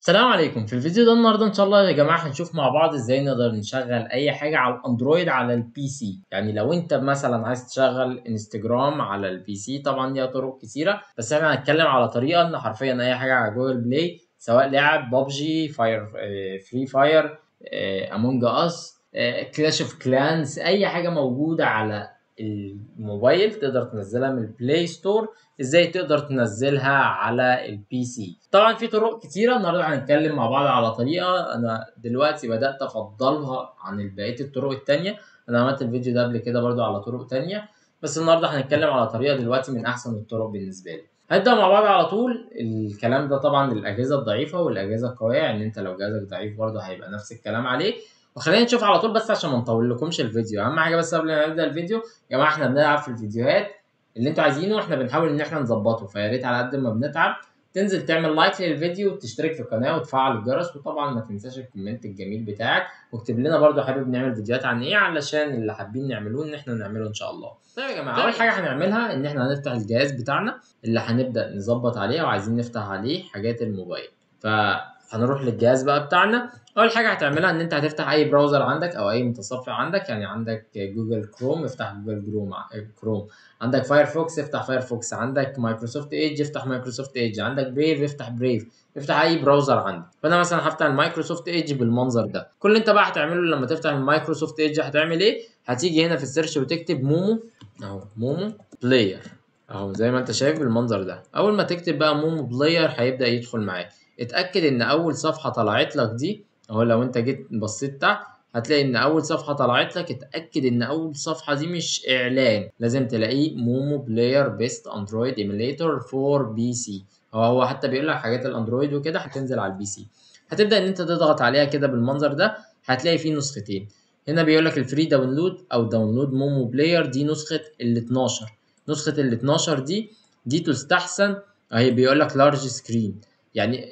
السلام عليكم في الفيديو ده النهارده ان شاء الله يا جماعه هنشوف مع بعض ازاي نقدر نشغل اي حاجه على الاندرويد على البي سي يعني لو انت مثلا عايز تشغل انستجرام على البي سي طبعا ليها طرق كتيره بس احنا هنتكلم على طريقه ان حرفيا اي حاجه على جوجل بلاي سواء لعب ببجي فاير فري فاير امونج اس كلاش اوف كلانس اي حاجه موجوده على الموبايل تقدر تنزلها من البلاي ستور ازاي تقدر تنزلها على البي سي طبعا في طرق كتيره النهارده هنتكلم مع بعض على طريقه انا دلوقتي بدات افضلها عن بقيه الطرق التانية انا عملت الفيديو ده قبل كده برضو على طرق تانية بس النهارده هنتكلم على طريقه دلوقتي من احسن الطرق بالنسبه لي هنبدا مع بعض على طول الكلام ده طبعا للاجهزه الضعيفه والاجهزه القويه يعني انت لو جهازك ضعيف برضه هيبقى نفس الكلام عليه وخلينا نشوف على طول بس عشان ما نطول لكمش الفيديو اهم حاجه بس قبل ما نبدا الفيديو يا جماعه احنا بنلعب في الفيديوهات اللي انتوا عايزينه واحنا بنحاول ان احنا نظبطه فيا ريت على قد ما بنتعب تنزل تعمل لايك للفيديو وتشترك في القناه وتفعل الجرس وطبعا ما تنساش الكومنت الجميل بتاعك واكتب لنا برضو حابب نعمل فيديوهات عن ايه علشان اللي حابين نعملوه ان احنا نعمله ان شاء الله طيب يا جماعه اول حاجه هنعملها ان احنا هنفتح الجهاز بتاعنا اللي هنبدا نظبط عليه وعايزين نفتح عليه حاجات الموبايل فهنروح للجهاز بقى بتاعنا اول حاجه هتعملها ان انت هتفتح اي براوزر عندك او اي متصفح عندك يعني عندك جوجل كروم افتح جوجل كروم كروم عندك فايرفوكس افتح فايرفوكس عندك مايكروسوفت ايدج افتح مايكروسوفت ايدج عندك بريف افتح بريف افتح اي براوزر عندك فانا مثلا هفتح المايكروسوفت ايدج بالمنظر ده كل اللي انت بقى هتعمله لما تفتح المايكروسوفت ايدج هتعمل ايه هتيجي هنا في السيرش وتكتب مومو اهو مومو بلاير اهو زي ما انت شايف بالمنظر ده اول ما تكتب بقى مومو بلاير هيبدا يدخل معاك اتاكد ان اول صفحه طلعت لك دي اهو لو انت جيت بصيت تحت هتلاقي ان اول صفحه طلعت لك اتاكد ان اول صفحه دي مش اعلان لازم تلاقيه مومو بلاير بيست اندرويد ايميليتور فور بي سي هو هو حتى بيقول لك حاجات الاندرويد وكده هتنزل على البي سي هتبدا ان انت تضغط عليها كده بالمنظر ده هتلاقي فيه نسختين هنا بيقول لك الفري داونلود او داونلود مومو بلاير دي نسخه ال 12 نسخه ال 12 دي دي تستحسن اهي بيقول لك لارج سكرين يعني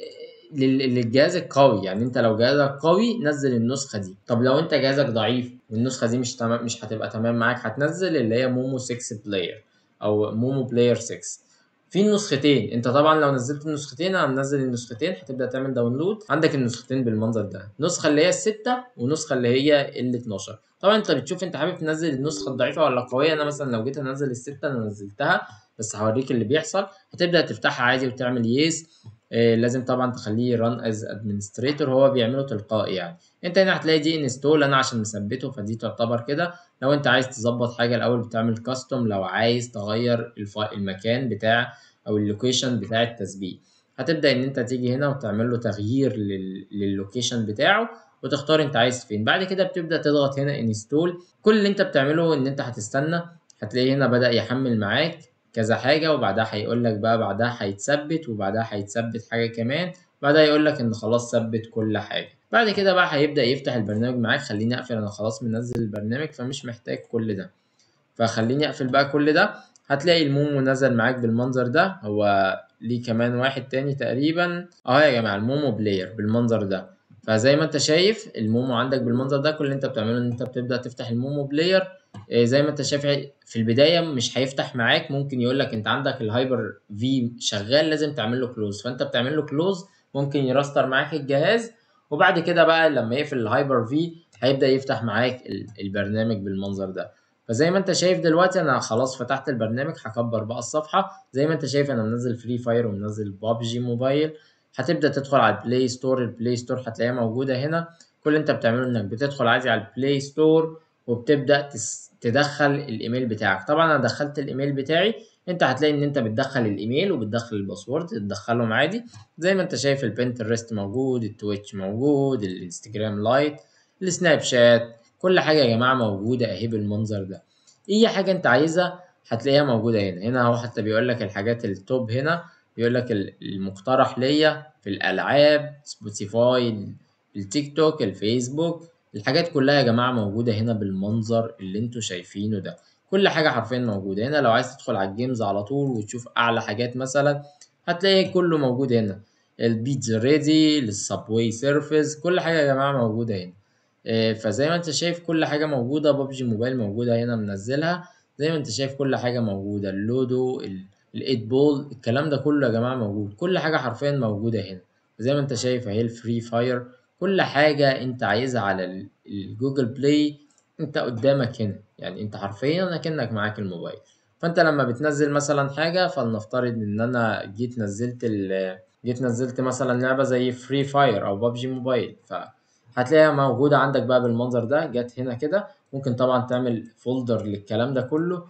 للجهاز القوي يعني انت لو جهازك قوي نزل النسخه دي طب لو انت جهازك ضعيف والنسخه دي مش تمام مش هتبقى تمام معاك هتنزل اللي هي مومو 6 بلاير او مومو بلاير 6 في نسختين انت طبعا لو نزلت النسختين هننزل النسختين هتبدا تعمل داونلود عندك النسختين بالمنظر ده نسخه اللي هي الستة ونسخه اللي هي ال 12 طبعا انت بتشوف انت حابب تنزل النسخه الضعيفه ولا القويه انا مثلا لو جيت انزل الستة انا نزلتها بس هوريك اللي بيحصل هتبدا تفتحها عادي وتعمل يس إيه لازم طبعا تخليه ران از ادمنستريتور هو بيعمله تلقائي يعني انت هنا هتلاقي دي انستول انا عشان مثبته فدي تعتبر كده لو انت عايز تظبط حاجه الاول بتعمل كاستوم لو عايز تغير المكان بتاع او اللوكيشن بتاع التثبيت هتبدا ان انت تيجي هنا وتعمل له تغيير لللوكيشن بتاعه وتختار انت عايز فين بعد كده بتبدا تضغط هنا انستول كل اللي انت بتعمله ان انت هتستنى هتلاقي هنا بدا يحمل معاك كذا حاجة وبعدها هيقول لك بقى بعدها هيتثبت وبعدها هيتثبت حاجة كمان بعدها يقول لك ان خلاص ثبت كل حاجة بعد كده بقى هيبدأ يفتح البرنامج معاك خليني اقفل انا خلاص منزل البرنامج فمش محتاج كل ده فخليني اقفل بقى كل ده هتلاقي المومو نزل معاك بالمنظر ده هو ليه كمان واحد تاني تقريبا اه يا جماعة المومو بلاير بالمنظر ده فزي ما انت شايف المومو عندك بالمنظر ده كل اللي انت بتعمله ان انت بتبدأ تفتح المومو بلاير زي ما انت شايف في البدايه مش هيفتح معاك ممكن يقول لك انت عندك الهايبر في شغال لازم تعمل له كلوز فانت بتعمل له كلوز ممكن يراستر معاك الجهاز وبعد كده بقى لما يقفل الهايبر في هيبدا يفتح معاك البرنامج بالمنظر ده فزي ما انت شايف دلوقتي انا خلاص فتحت البرنامج هكبر بقى الصفحه زي ما انت شايف انا منزل فري فاير ومنزل بابجي موبايل هتبدا تدخل على البلاي ستور البلاي ستور هتلاقيها موجوده هنا كل اللي انت بتعمله انك بتدخل عادي على البلاي ستور وبتبدا تدخل الايميل بتاعك طبعا انا دخلت الايميل بتاعي انت هتلاقي ان انت بتدخل الايميل وبتدخل الباسورد تدخلهم عادي زي ما انت شايف البنترست موجود التويتش موجود الانستجرام لايت السناب شات كل حاجه يا جماعه موجوده اهي بالمنظر ده اي حاجه انت عايزها هتلاقيها موجوده هنا هنا اهو حتى بيقول لك الحاجات التوب هنا بيقول لك المقترح ليا في الالعاب سبوتيفاي التيك توك الفيسبوك الحاجات كلها يا جماعة موجودة هنا بالمنظر اللي انتوا شايفينه ده كل حاجة حرفيا موجودة هنا لو عايز تدخل على الجيمز على طول وتشوف أعلى حاجات مثلا هتلاقي كله موجود هنا البيتزا ريدي للسبواي سيرفيس كل حاجة يا جماعة موجودة هنا فزي ما انت شايف كل حاجة موجودة ببجي موبايل موجودة هنا منزلها زي ما انت شايف كل حاجة موجودة اللودو الايت بول الكلام ده كله يا جماعة موجود كل حاجة حرفيا موجودة هنا زي ما انت شايف اهي الفري فاير كل حاجة انت عايزها على ال- الجوجل بلاي انت قدامك هنا يعني انت حرفيا اكنك معاك الموبايل فانت لما بتنزل مثلا حاجة فلنفترض ان انا جيت نزلت ال جيت نزلت مثلا لعبة زي فري فاير او بابجي موبايل فهتلاقيها موجودة عندك بقى بالمنظر ده جت هنا كده ممكن طبعا تعمل فولدر للكلام ده كله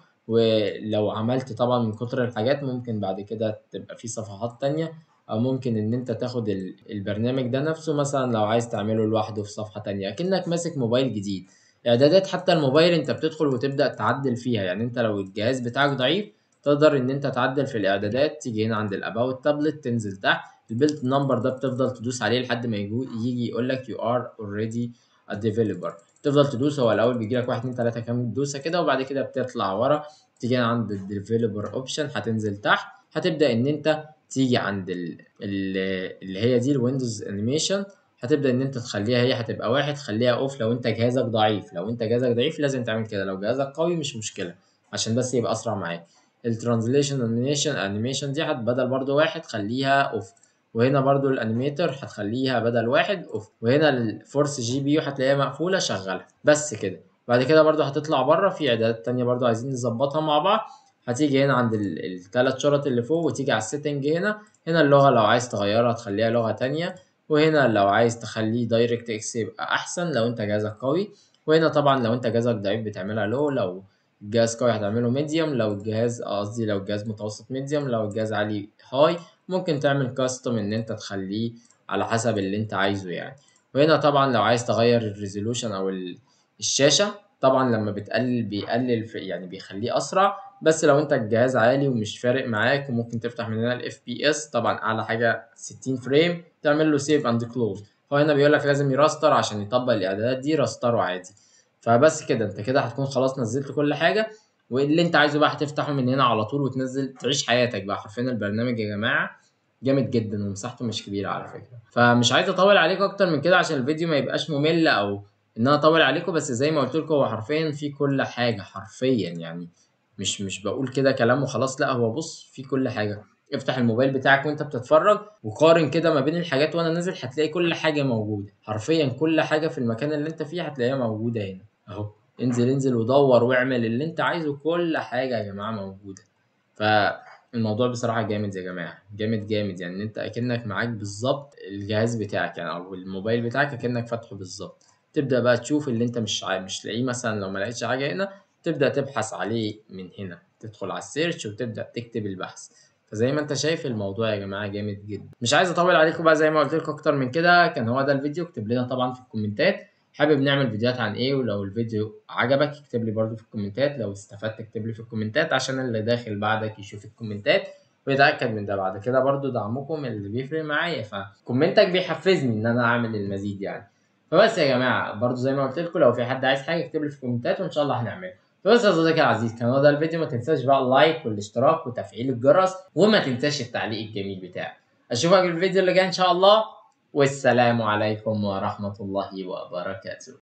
ولو عملت طبعا من كتر الحاجات ممكن بعد كده تبقى في صفحات تانية او ممكن ان انت تاخد ال- البرنامج ده نفسه مثلا لو عايز تعمله لوحده في صفحة تانية اكنك ماسك موبايل جديد اعدادات حتى الموبايل انت بتدخل وتبدأ تعدل فيها يعني انت لو الجهاز بتاعك ضعيف تقدر ان انت تعدل في الاعدادات تيجي هنا عند الاباوت تابلت تنزل تحت البيلت نمبر ده بتفضل تدوس عليه لحد ما يجو يجي يقول لك you are already a developer تفضل تدوس هو الاول بيجي لك 1 2 3 كام دوسه كده وبعد كده بتطلع ورا تيجي عند الديفلوبر اوبشن هتنزل تحت هتبدا ان انت تيجي عند ال ال اللي هي دي الويندوز انيميشن هتبدا ان انت تخليها هي هتبقى واحد خليها اوف لو انت جهازك ضعيف لو انت جهازك ضعيف لازم تعمل كده لو جهازك قوي مش مشكله عشان بس يبقى اسرع معاك الترانزليشن انيميشن انيميشن دي هت بدل برضو واحد خليها اوف وهنا برضو الانيميتر هتخليها بدل واحد اوف وهنا الفورس جي بي يو هتلاقيها مقفوله شغلها بس كده بعد كده برضو هتطلع بره في اعدادات تانية برضو عايزين نظبطها مع بعض هتيجي هنا عند الثلاث شرط اللي فوق وتيجي على السيتنج هنا هنا اللغة لو عايز تغيرها تخليها لغة تانية وهنا لو عايز تخليه دايركت اكس يبقى احسن لو انت جهازك قوي وهنا طبعا لو انت جهازك ضعيف بتعملها لو لو الجهاز قوي هتعمله ميديوم لو الجهاز قصدي لو الجهاز متوسط ميديوم لو الجهاز عالي هاي ممكن تعمل كاستم ان انت تخليه على حسب اللي انت عايزه يعني وهنا طبعا لو عايز تغير الريزولوشن او ال- الشاشة طبعا لما بتقلل بيقلل في يعني بيخليه اسرع بس لو انت الجهاز عالي ومش فارق معاك وممكن تفتح من هنا الاف بي اس طبعا اعلى حاجه 60 فريم تعمل له سيف اند كلوز هو هنا بيقول لك لازم يراستر عشان يطبق الاعدادات دي راستره عادي فبس كده انت كده هتكون خلاص نزلت كل حاجه واللي انت عايزه بقى هتفتحه من هنا على طول وتنزل تعيش حياتك بقى حرفيا البرنامج يا جماعه جامد جدا ومساحته مش كبيره على فكره فمش عايز اطول عليكم اكتر من كده عشان الفيديو ما يبقاش ممل او ان انا اطول عليكم بس زي ما قلت لكم هو حرفيا في كل حاجه حرفيا يعني مش مش بقول كده كلام وخلاص لا هو بص في كل حاجه افتح الموبايل بتاعك وانت بتتفرج وقارن كده ما بين الحاجات وانا نازل هتلاقي كل حاجه موجوده حرفيا كل حاجه في المكان اللي انت فيه هتلاقيها موجوده هنا اهو انزل انزل ودور واعمل اللي انت عايزه كل حاجه يا جماعه موجوده فالموضوع بصراحه جامد يا جماعه جامد جامد يعني انت اكنك معاك بالظبط الجهاز بتاعك يعني او الموبايل بتاعك اكنك فاتحه بالظبط تبدا بقى تشوف اللي انت مش عا- مش لاقيه مثلا لو ما لقيتش حاجه هنا تبدا تبحث عليه من هنا تدخل على السيرش وتبدا تكتب البحث فزي ما انت شايف الموضوع يا جماعه جامد جدا مش عايز اطول عليكم بقى زي ما قلت لكم اكتر من كده كان هو ده الفيديو اكتب لنا طبعا في الكومنتات حابب نعمل فيديوهات عن ايه ولو الفيديو عجبك اكتب لي برضو في الكومنتات لو استفدت اكتب لي في الكومنتات عشان اللي داخل بعدك يشوف الكومنتات ويتاكد من ده بعد كده برضو دعمكم اللي بيفرق معايا فكومنتك بيحفزني ان انا اعمل المزيد يعني فبس يا جماعه برضو زي ما قلت لكم لو في حد عايز حاجه اكتب لي في الكومنتات وان شاء الله هنعملها فبس يا صديقي العزيز كان هو ده الفيديو ما تنساش بقى اللايك والاشتراك وتفعيل الجرس وما تنساش التعليق الجميل بتاعك اشوفك في الفيديو اللي جاي ان شاء الله والسلام عليكم ورحمه الله وبركاته